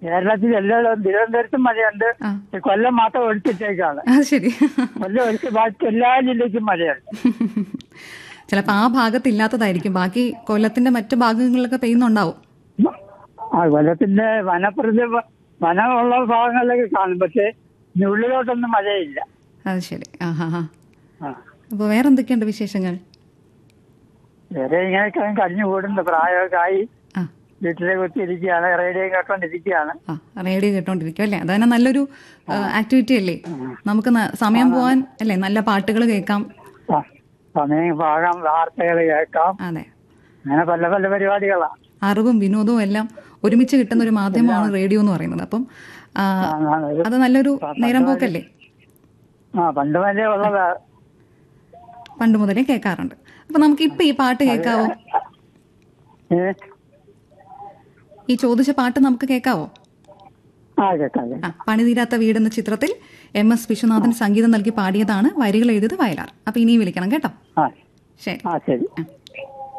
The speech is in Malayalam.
കേരളത്തിൽ എല്ലായിടവും തിരുവനന്തപുരത്തും മഴയുണ്ട് ആ കൊല്ലം മാത്രം ഒഴിച്ചിട്ടേക്കാണ് അത് ശരി കൊല്ലം ഒഴിച്ച് ബാക്കി എല്ലാ ജില്ലയ്ക്കും മഴയുണ്ട് ചിലപ്പോൾ ആ ഭാഗത്ത് ഇല്ലാത്തതായിരിക്കും ബാക്കി കൊല്ലത്തിന്റെ മറ്റു ഭാഗങ്ങളിലൊക്കെ പെയ്യുന്നുണ്ടാവും ആ കൊല്ലത്തിന്റെ വനപ്രതി വനമുള്ള ഭാഗങ്ങളിലൊക്കെ കാണും പക്ഷെ ഇനി ഉള്ളിലോട്ടൊന്നും മഴയില്ല അത് ശരി ആ ഹാ ഹാ ആ അപ്പോൾ വേറെ എന്തൊക്കെയുണ്ട് വിശേഷങ്ങൾ വേറെ ഇങ്ങനെ ക- കഴിഞ്ഞു കൂടുന്നു പ്രായമൊക്കെ ആയി ആ വീട്ടിലെ കുത്തിയിരിക്കുകയാണ് റേഡിയോ കേട്ടോണ്ടിരിക്കുകയാണ് ആ റേഡിയോ കേട്ടോണ്ടിരിക്കും അല്ലേ അത് തന്നെ നല്ലൊരു ആക്ടിവിറ്റി അല്ലേ നമുക്ക് ന- സമയം പോവാൻ അല്ലേ നല്ല പാട്ടുകൾ കേൾക്കാം ആ, സമയം പാകാം വാർത്തകൾ കേൾക്കാം അതെ അങ്ങനെ പല പല പരിപാടികളാണ് അറിവും വിനോദവും എല്ലാം ഒരുമിച്ച് കിട്ടുന്ന ഒരു മാധ്യമമാണ് റേഡിയോ എന്ന് പറയുന്നത് അപ്പം ആ, അത് നല്ലൊരു നേരം പോക്കല്ലേ ആ പണ്ട് വരെ ഉള്ളതാ പണ്ട് മുതലേ കേൾക്കാറുണ്ട് അപ്പൊ നമുക്ക് ഇപ്പൊ ഈ പാട്ട് കേൾക്കാവോ ഏ ഈ ചോദിച്ച പാട്ട് നമുക്ക് കേൾക്കാവോ ആ കേൾക്കാം കേൾക്കാം. ആ പണിതീരാത്ത വീട് എന്ന ചിത്രത്തിൽ എം എസ് വിശ്വനാഥൻ സംഗീതം നൽകി പാടിയതാണ് വരികൾ എഴുതിയത് വയലാർ അപ്പൊ ഇനിയും വിളിക്കണം കേട്ടോ ആ ശരി ആ ശരി ആ